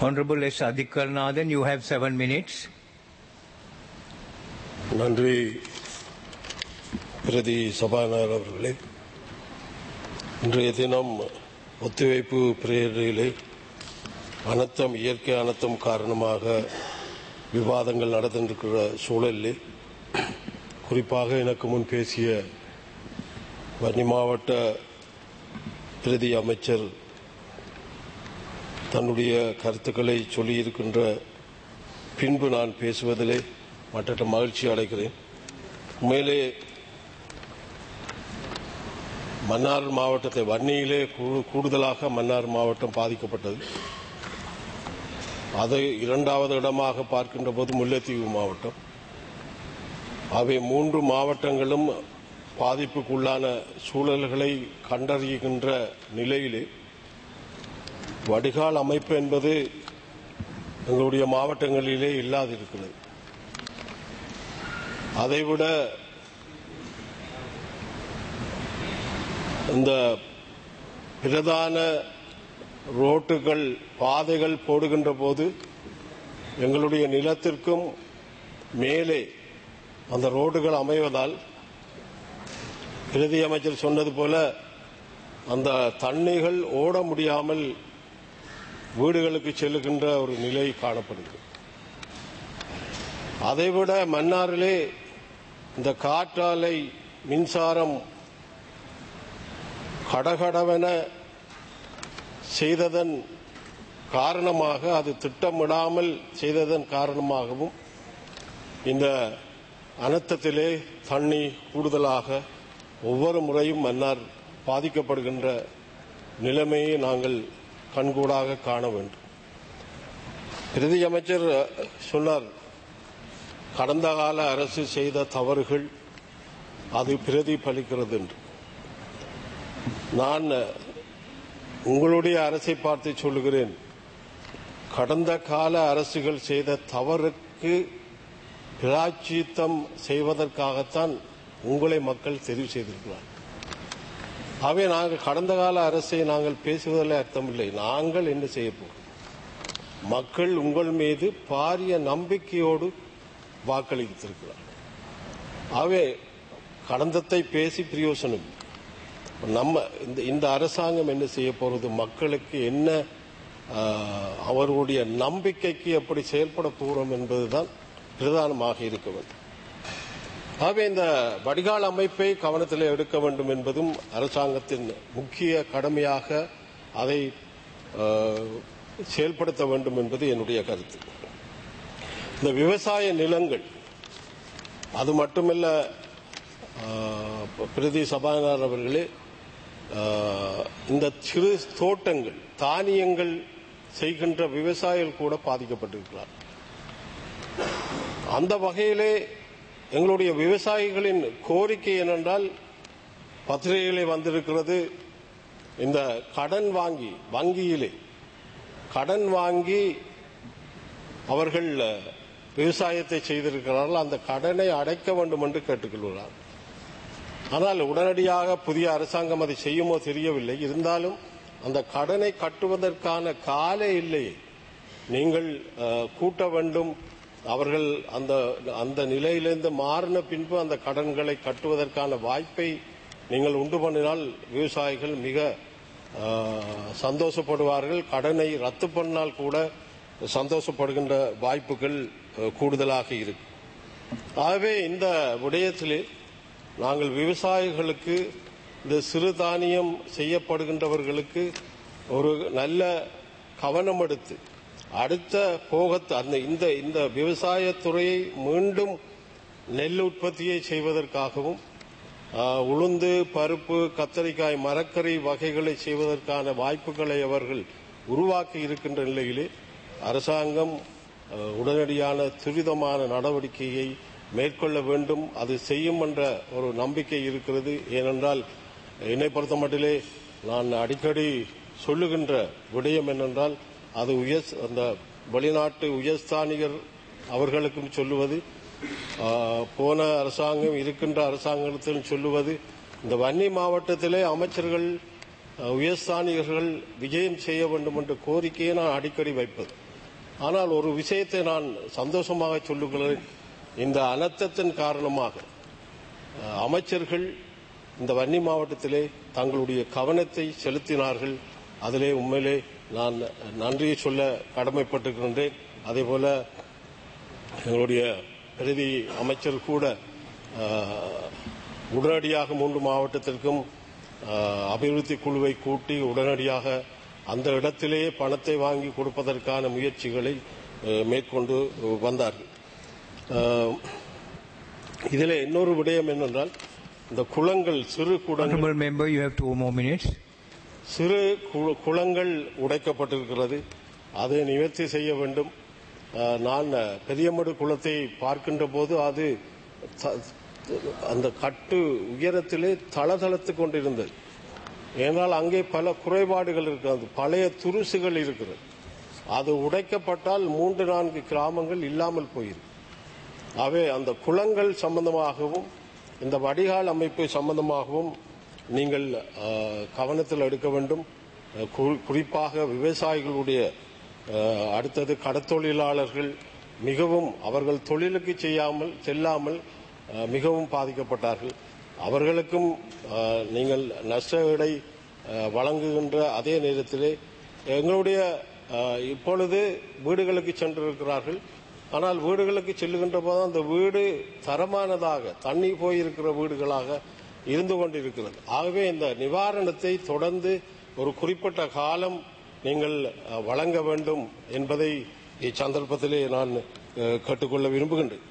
Honorable S. Adikarnathan, you have seven minutes. நன்றி பிரதி சபாநாயகர் அவர்களே இன்றைய தினம் ஒத்திவைப்பு பிரேரிலே அனர்த்தம் இயற்கை அனர்த்தம் காரணமாக விவாதங்கள் நடந்திருக்கிற சூழலில் குறிப்பாக எனக்கு முன் பேசிய வன்னி மாவட்ட பிரதி அமைச்சர் தன்னுடைய கருத்துக்களை சொல்லியிருக்கின்ற பின்பு நான் பேசுவதிலே மற்ற மகிழ்ச்சி அடைகிறேன் உண்மையிலே மன்னார் மாவட்டத்தை வன்னியிலே கூ- கூடுதலாக மன்னார் மாவட்டம் பாதிக்கப்பட்டது அதை இரண்டாவது இடமாக பார்க்கின்ற போது முல்லைத்தீவு மாவட்டம் அவை மூன்று மாவட்டங்களும் பாதிப்புக்குள்ளான சூழல்களை கண்டறிகின்ற நிலையிலே வடிகால் அமைப்பு என்பது எங்களுடைய மாவட்டங்களிலே இல்லாதிருக்கிறது அதைவிட இந்த பிரதான ரோட்டுகள் பாதைகள் போடுகின்ற போது எங்களுடைய நிலத்திற்கும் மேலே அந்த ரோடுகள் அமைவதால் பிரதி அமைச்சர் சொன்னது போல அந்த தண்ணிகள் ஓட முடியாமல் வீடுகளுக்கு செல்லுகின்ற ஒரு நிலை காணப்படுகிறது அதைவிட மன்னாரிலே இந்த காற்றாலை மின்சாரம் கடகடவென செய்ததன் காரணமாக அது திட்டமிடாமல் செய்ததன் காரணமாகவும் இந்த அனர்த்தத்திலே தண்ணி கூடுதலாக ஒவ்வொரு முறையும் மன்னார் பாதிக்கப்படுகின்ற நிலைமையை நாங்கள் கண்கூடாக காண வேண்டும் பிரதி அமைச்சர் சொன்னார் கடந்த கால அரசு செய்த தவறுகள் அது பிரதிபலிக்கிறது என்று நான் உங்களுடைய அரசை பார்த்து சொல்லுகிறேன் கடந்த கால அரசுகள் செய்த தவறுக்கு பிராச்சித்தம் செய்வதற்காகத்தான் உங்களை மக்கள் தெரிவு செய்திருக்கிறார் ஆகவே நாங்கள் கடந்த கால அரசை நாங்கள் பேசுவதில் அர்த்தமில்லை நாங்கள் என்ன செய்ய போகிறோம் மக்கள் உங்கள் மீது பாரிய நம்பிக்கையோடு வாக்களித்திருக்கிறார் ஆகவே கடந்தத்தை பேசி பிரயோசனம் இல்லை. நம்ம இந்த இந்த அரசாங்கம் என்ன செய்ய போறது மக்களுக்கு என்ன ஆஹ், அவர்களுடைய நம்பிக்கைக்கு எப்படி செயல்பட போகிறோம் என்பதுதான் பிரதானமாக இருக்க வேண்டும் ஆகவே இந்த வடிகால் அமைப்பை கவனத்தில் எடுக்க வேண்டும் என்பதும் அரசாங்கத்தின் முக்கிய கடமையாக அதை ஆஹ், செயல்படுத்த வேண்டும் என்பது என்னுடைய கருத்து இந்த விவசாய நிலங்கள் அது மட்டுமல்ல ஆஹ், பிரதி சபாநாயகர் அவர்களே ஆஹ், இந்த சிறு தோட்டங்கள் தானியங்கள் செய்கின்ற விவசாயிகள் கூட பாதிக்கப்பட்டிருக்கிறார் அந்த வகையிலே எங்களுடைய விவசாயிகளின் கோரிக்கை என்னென்றால் பத்திரிகைகளே வந்திருக்கிறது இந்த கடன் வாங்கி வங்கியிலே கடன் வாங்கி அவர்கள் அஹ், விவசாயத்தை செய்திருக்கிறார்கள் அந்த கடனை அடைக்க வேண்டும் என்று கேட்டுக்கொள்கிறார் ஆனால் உடனடியாக புதிய அரசாங்கம் அதை செய்யுமோ தெரியவில்லை இருந்தாலும் அந்த கடனை கட்டுவதற்கான கால இல்லையே நீங்கள் அஹ், கூட்ட வேண்டும் அவர்கள் அந்த அந்த நிலையிலிருந்து மாறின பின்பு அந்த கடன்களை கட்டுவதற்கான வாய்ப்பை நீங்கள் உண்டு பண்ணினால் விவசாயிகள் மிக அஹ், சந்தோஷப்படுவார்கள் கடனை ரத்து பண்ணால் கூட சந்தோஷப்படுகின்ற வாய்ப்புகள் அஹ், கூடுதலாக இருக்கு ஆகவே இந்த விடயத்திலே நாங்கள் விவசாயிகளுக்கு இந்த சிறுதானியம் செய்யப்படுகின்றவர்களுக்கு ஒரு நல்ல கவனம் எடுத்து அடுத்த போகத்து அந்த இந்த இந்த விவசாயத்துறையை மீண்டும் நெல் உற்பத்தியை செய்வதற்காகவும் ஆஹ், உளுந்து பருப்பு கத்தரிக்காய் மரக்கறி வகைகளை செய்வதற்கான வாய்ப்புகளை அவர்கள் உருவாக்கி இருக்கின்ற நிலையிலே அரசாங்கம் ஆஹ், உடனடியான துரிதமான நடவடிக்கையை மேற்கொள்ள வேண்டும் அது செய்யும் என்ற ஒரு நம்பிக்கை இருக்கிறது ஏனென்றால் என்னை பொறுத்த மட்டிலே நான் அடிக்கடி சொல்லுகின்ற விடயம் என்னென்றால் அது உயர் அந்த வெளிநாட்டு உயர்ஸ்தானிகர் அவர்களுக்கும் சொல்லுவது ஆ, போன அரசாங்கம் இருக்கின்ற அரசாங்கத்தில் சொல்லுவது இந்த வன்னி மாவட்டத்திலே அமைச்சர்கள் அ, உயர்ஸ்தானிகர்கள் விஜயம் செய்ய வேண்டும் என்ற கோரிக்கையை நான் அடிக்கடி வைப்பது ஆனால் ஒரு விஷயத்தை நான் சந்தோஷமாக சொல்லுகிறேன் இந்த அனர்த்தத்தின் காரணமாக அஹ், அமைச்சர்கள் இந்த வன்னி மாவட்டத்திலே தங்களுடைய கவனத்தை செலுத்தினார்கள் அதிலே உண்மையிலே நான் நன்றியை சொல்ல கடமைப்பட்டிருக்கின்றேன் அதேபோல எங்களுடைய பிரதி அமைச்சர் கூட அஹ், உடனடியாக மூன்று மாவட்டத்திற்கும் அஹ், அபிவிருத்தி குழுவை கூட்டி உடனடியாக அந்த இடத்திலேயே பணத்தை வாங்கி கொடுப்பதற்கான முயற்சிகளை அஹ், மேற்கொண்டு வந்தார்கள் அஹ், இதில் இன்னொரு விடயம் என்னென்றால் இந்த குளங்கள் சிறு குளங்கள் Honorable member, you have two more minutes. சிறு கு- குளங்கள் உடைக்கப்பட்டிருக்கிறது அதை நிவர்த்தி செய்ய வேண்டும் அஹ், நான் பெரியமடு குளத்தை பார்க்கின்ற போது அது த- அந்த கட்டு உயரத்திலே தளதளத்து கொண்டிருந்தது ஏனால் அங்கே பல குறைபாடுகள் இருக்கிறது பழைய துருசுகள் இருக்கிறது அது உடைக்கப்பட்டால் மூன்று நான்கு கிராமங்கள் இல்லாமல் போயிருக்கு ஆகவே அந்த குளங்கள் சம்பந்தமாகவும் இந்த வடிகால் அமைப்பு சம்பந்தமாகவும் நீங்கள் அஹ், கவனத்தில் எடுக்க வேண்டும் அஹ், குறி- குறிப்பாக விவசாயிகளுடைய அஹ், அடுத்தது கடத்தொழிலாளர்கள் மிகவும் அவர்கள் தொழிலுக்கு செய்யாமல் செல்லாமல் அஹ், மிகவும் பாதிக்கப்பட்டார்கள் அவர்களுக்கும் அஹ், நீங்கள் நஷ்ட ஈடை அஹ், வழங்குகின்ற அதே நேரத்திலே எங்களுடைய அஹ், இப்பொழுது வீடுகளுக்கு சென்றிருக்கிறார்கள் ஆனால் வீடுகளுக்கு செல்லுகின்ற போது அந்த வீடு தரமானதாக தண்ணி போயிருக்கிற வீடுகளாக இருந்து கொண்டிருக்கிறது ஆகவே இந்த நிவாரணத்தை தொடர்ந்து ஒரு குறிப்பிட்ட காலம் நீங்கள் அஹ், வழங்க வேண்டும் என்பதை இச்சந்தர்ப்பத்திலே நான் அஹ், கேட்டுக்கொள்ள விரும்புகின்றேன்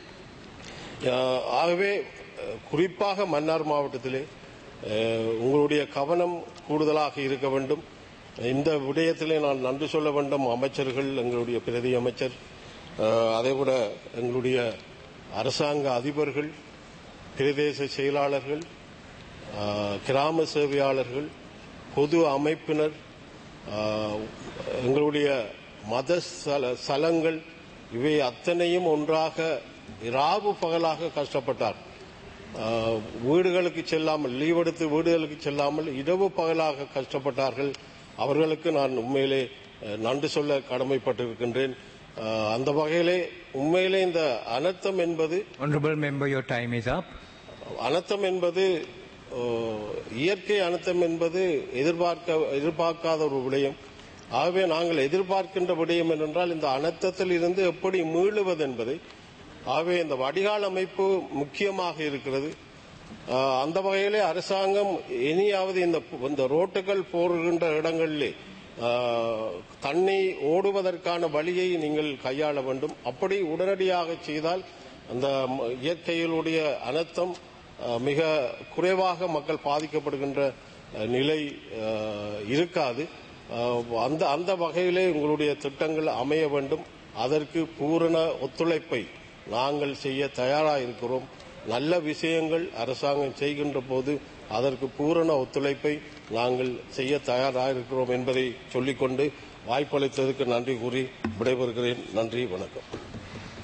அஹ், ஆகவே அஹ், குறிப்பாக மன்னார் மாவட்டத்திலே அஹ், உங்களுடைய கவனம் கூடுதலாக இருக்க வேண்டும் இந்த விடயத்திலே நான் நன்றி சொல்ல வேண்டும் அமைச்சர்கள் எங்களுடைய பிரதி அமைச்சர் அஹ், அதேபோல எங்களுடைய அரசாங்க அதிபர்கள் பிரதேச செயலாளர்கள் அஹ், கிராம சேவையாளர்கள் பொது அமைப்பினர் அஹ், எங்களுடைய மத ஸ்தல- ஸ்தலங்கள் இவை அத்தனையும் ஒன்றாக இராவு பகலாக கஷ்டப்பட்டார் அஹ், வீடுகளுக்கு செல்லாமல் லீவ் எடுத்து வீடுகளுக்கு செல்லாமல் இரவு பகலாக கஷ்டப்பட்டார்கள் அவர்களுக்கு நான் உண்மையிலே அஹ், நன்றி சொல்ல கடமைப்பட்டிருக்கின்றேன் அஹ், அந்த வகையிலே உண்மையிலே இந்த அனர்த்தம் என்பது Honorable member, your time is up. அனர்த்தம் என்பது அஹ், இயற்கை அனர்த்தம் என்பது எதிர்பார்க்க எதிர்பார்க்காத ஒரு விடயம் ஆகவே நாங்கள் எதிர்பார்க்கின்ற விடயம் என்னென்றால் இந்த அனர்த்தத்தில் இருந்து எப்படி மீளுவது என்பதை ஆகவே இந்த வடிகால் அமைப்பு முக்கியமாக இருக்கிறது அஹ், அந்த வகையிலே அரசாங்கம் இனியாவது இந்த இந்த ரோட்டுகள் போடுகின்ற இடங்களிலே அஹ், தண்ணி ஓடுவதற்கான வழியை நீங்கள் கையாள வேண்டும் அப்படி உடனடியாக செய்தால் அந்த ம- இயற்கையிலுடைய அனர்த்தம் அஹ், மிக குறைவாக மக்கள் பாதிக்கப்படுகின்ற அஹ், நிலை அஹ், இருக்காது அஹ், அந்த அந்த வகையிலே உங்களுடைய திட்டங்கள் அமைய வேண்டும் அதற்கு பூரண ஒத்துழைப்பை நாங்கள் செய்ய தயாராக இருக்கிறோம் நல்ல விஷயங்கள் அரசாங்கம் செய்கின்ற போது அதற்கு பூரண ஒத்துழைப்பை நாங்கள் செய்ய தயாராக இருக்கிறோம் என்பதை சொல்லிக்கொண்டு வாய்ப்பளித்ததற்கு நன்றி கூறி விடைபெறுகிறேன் நன்றி வணக்கம்